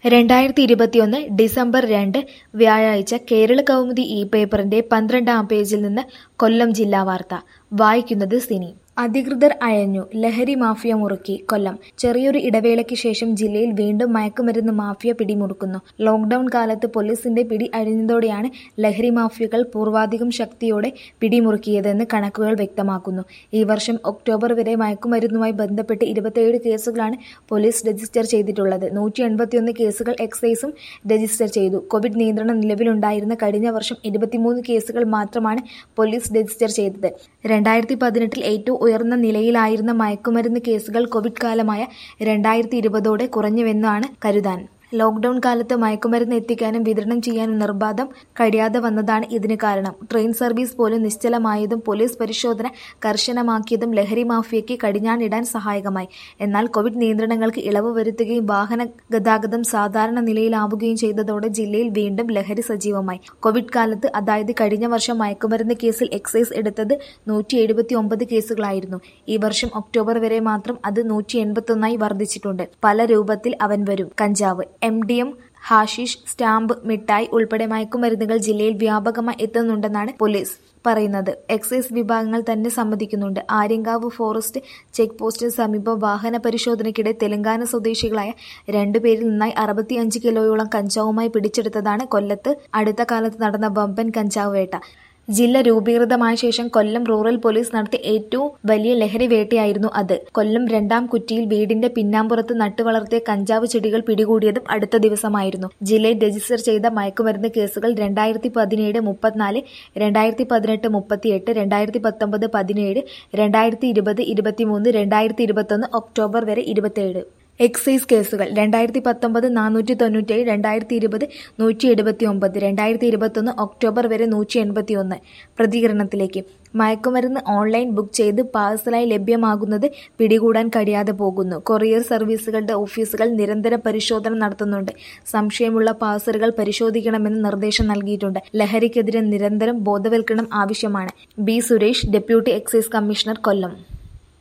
രണ്ടായിരത്തി ഇരുപത്തിയൊന്ന് ഡിസംബർ രണ്ട് വ്യാഴാഴ്ച കേരള കൗമുദി ഇ പേപ്പറിന്റെ പന്ത്രണ്ടാം പേജിൽ നിന്ന് കൊല്ലം ജില്ലാ വാർത്ത വായിക്കുന്നത് സിനി അധികൃതർ അയഞ്ഞു ലഹരി മാഫിയ മുറുക്കി കൊല്ലം ചെറിയൊരു ഇടവേളയ്ക്ക് ശേഷം ജില്ലയിൽ വീണ്ടും മയക്കുമരുന്ന് മാഫിയ പിടിമുറുക്കുന്നു ലോക്ഡൌൺ കാലത്ത് പോലീസിന്റെ പിടി അഴിഞ്ഞതോടെയാണ് ലഹരി മാഫിയകൾ പൂർവാധികം ശക്തിയോടെ പിടിമുറുക്കിയതെന്ന് കണക്കുകൾ വ്യക്തമാക്കുന്നു ഈ വർഷം ഒക്ടോബർ വരെ മയക്കുമരുന്നുമായി ബന്ധപ്പെട്ട് ഇരുപത്തിയേഴ് കേസുകളാണ് പോലീസ് രജിസ്റ്റർ ചെയ്തിട്ടുള്ളത് നൂറ്റി എൺപത്തിയൊന്ന് കേസുകൾ എക്സൈസും രജിസ്റ്റർ ചെയ്തു കോവിഡ് നിയന്ത്രണം നിലവിലുണ്ടായിരുന്ന കഴിഞ്ഞ വർഷം ഇരുപത്തിമൂന്ന് കേസുകൾ മാത്രമാണ് പോലീസ് രജിസ്റ്റർ ചെയ്തത് രണ്ടായിരത്തി പതിനെട്ടിൽ ഏറ്റവും ഉയർന്ന നിലയിലായിരുന്ന മയക്കുമരുന്ന് കേസുകൾ കോവിഡ് കാലമായ രണ്ടായിരത്തി ഇരുപതോടെ കുറഞ്ഞുവെന്നാണ് കരുതാൻ ലോക്ഡൌൺ കാലത്ത് മയക്കുമരുന്ന് എത്തിക്കാനും വിതരണം ചെയ്യാനും നിർബാധം കഴിയാതെ വന്നതാണ് ഇതിന് കാരണം ട്രെയിൻ സർവീസ് പോലും നിശ്ചലമായതും പോലീസ് പരിശോധന കർശനമാക്കിയതും ലഹരി മാഫിയയ്ക്ക് കടിഞ്ഞാണിടാൻ സഹായകമായി എന്നാൽ കോവിഡ് നിയന്ത്രണങ്ങൾക്ക് ഇളവ് വരുത്തുകയും വാഹന ഗതാഗതം സാധാരണ നിലയിലാവുകയും ചെയ്തതോടെ ജില്ലയിൽ വീണ്ടും ലഹരി സജീവമായി കോവിഡ് കാലത്ത് അതായത് കഴിഞ്ഞ വർഷം മയക്കുമരുന്ന് കേസിൽ എക്സൈസ് എടുത്തത് നൂറ്റി എഴുപത്തി ഒമ്പത് കേസുകളായിരുന്നു ഈ വർഷം ഒക്ടോബർ വരെ മാത്രം അത് നൂറ്റി എൺപത്തൊന്നായി വർദ്ധിച്ചിട്ടുണ്ട് പല രൂപത്തിൽ അവൻ വരും കഞ്ചാവ് M D M hashish stamp മിഠായി ഉൾപ്പെടെ മയക്കുമരുന്നുകൾ ജില്ലയിൽ വ്യാപകമായി എത്തുന്നുണ്ടെന്നാണ് പോലീസ് പറയുന്നത് എക്സൈസ് വിഭാഗങ്ങൾ തന്നെ സമ്മതിക്കുന്നുണ്ട് ആര്യങ്കാവ് ഫോറസ്റ്റ് ചെക്ക് പോസ്റ്റിന് സമീപം വാഹന പരിശോധനയ്ക്കിടെ തെലങ്കാന സ്വദേശികളായ രണ്ടുപേരിൽ നിന്നായി അറുപത്തിയഞ്ച് കിലോയോളം കഞ്ചാവുമായി പിടിച്ചെടുത്തതാണ് കൊല്ലത്ത് അടുത്ത കാലത്ത് നടന്ന വമ്പൻ കഞ്ചാവ് വേട്ട ജില്ല രൂപീകൃതമായ ശേഷം കൊല്ലം റൂറൽ പോലീസ് നടത്തിയ ഏറ്റവും വലിയ ലഹരി വേട്ടയായിരുന്നു അത് കൊല്ലം രണ്ടാം കുറ്റിയിൽ വീടിന്റെ പിന്നാമ്പുറത്ത് നട്ടുവളർത്തിയ കഞ്ചാവ് ചെടികൾ പിടികൂടിയതും അടുത്ത ദിവസമായിരുന്നു ജില്ലയിൽ രജിസ്റ്റർ ചെയ്ത മയക്കുമരുന്ന് കേസുകൾ രണ്ടായിരത്തി പതിനേഴ് മുപ്പത്തിനാല് രണ്ടായിരത്തി പതിനെട്ട് മുപ്പത്തിയെട്ട് രണ്ടായിരത്തി പത്തൊമ്പത് പതിനേഴ് രണ്ടായിരത്തി ഇരുപത് ഇരുപത്തിമൂന്ന് രണ്ടായിരത്തി ഇരുപത്തൊന്ന് ഒക്ടോബർ വരെ ഇരുപത്തിയേഴ് എക്സൈസ് കേസുകൾ രണ്ടായിരത്തി പത്തൊമ്പത് നാനൂറ്റി തൊണ്ണൂറ്റേഴ് രണ്ടായിരത്തി ഇരുപത് നൂറ്റി എഴുപത്തി ഒമ്പത് രണ്ടായിരത്തി ഇരുപത്തൊന്ന് ഒക്ടോബർ വരെ നൂറ്റി എൺപത്തി ഒന്ന് പ്രതികരണത്തിലേക്ക് മയക്കുമരുന്ന് ഓൺലൈൻ ബുക്ക് ചെയ്ത് പാഴ്സലായി ലഭ്യമാകുന്നത് പിടികൂടാൻ കഴിയാതെ പോകുന്നു കൊറിയർ സർവീസുകളുടെ ഓഫീസുകൾ നിരന്തര പരിശോധന നടത്തുന്നുണ്ട് സംശയമുള്ള പാഴ്സലുകൾ പരിശോധിക്കണമെന്ന് നിർദ്ദേശം നൽകിയിട്ടുണ്ട് ലഹരിക്കെതിരെ നിരന്തരം ബോധവൽക്കരണം ആവശ്യമാണ് B Suresh deputy excise commissioner കൊല്ലം